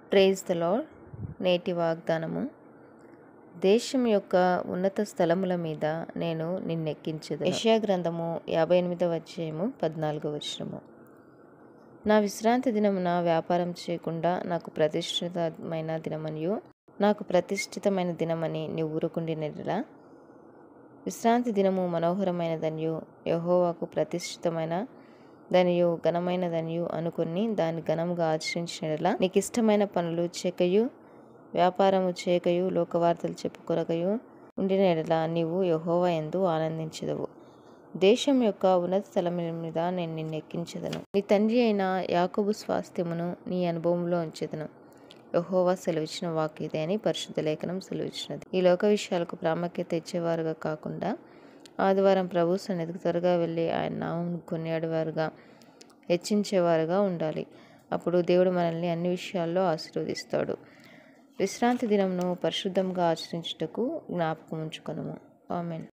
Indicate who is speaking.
Speaker 1: praise the lord నేటి వాగ్దానము దేశం యొక్క ఉన్నత స్థలముల మీద నేను నిన్నెక్కించదు యెషయా గ్రంథము యాభై ఎనిమిదవ అధ్యాయము పద్నాలుగవ వచనము నా విశ్రాంతి దినమున వ్యాపారం చేయకుండా నాకు ప్రతిష్ఠితమైన దినమనియు నాకు ప్రతిష్ఠితమైన దినమని నీవు ఊరుకుండినలా విశ్రాంతి దినము మనోహరమైనదనియు యహోవాకు ప్రతిష్ఠితమైన దనియు ఘనమైనదనియు అనుకుని దాన్ని ఘనముగా ఆచరించినలా నీకు ఇష్టమైన పనులు చేయకయు వ్యాపారము చేయకయు లోకవార్తలు చెప్పుకొనకయు ఉండిన ఎడల నీవు యహోవా ఎందు ఆనందించదవు దేశం యొక్క ఉన్నత స్థలముల మీద నేను నిన్ను ఎక్కించదను నీ తండ్రి అయిన యాకోబు స్వాస్థ్యమును నీ అనుభవంలో ఉంచెదను యహోవా సెలవిచ్చిన వాక్ ఇదే అని పరిశుద్ధ లేఖనం సెలవిచ్చినది ఈ లోక విషయాలకు ప్రాముఖ్యత ఇచ్చేవారుగా కాకుండా ఆదివారం ప్రభు సన్నిధికి త్వరగా వెళ్ళి ఆయన నామం కొనియాడేవారుగా హెచ్చించేవారుగా ఉండాలి అప్పుడు దేవుడు మనల్ని అన్ని విషయాల్లో ఆశీర్వదిస్తాడు విశ్రాంతి దినంను పరిశుద్ధంగా ఆచరించుటకు జ్ఞాపకం ఉంచుకొనము ఆమెన్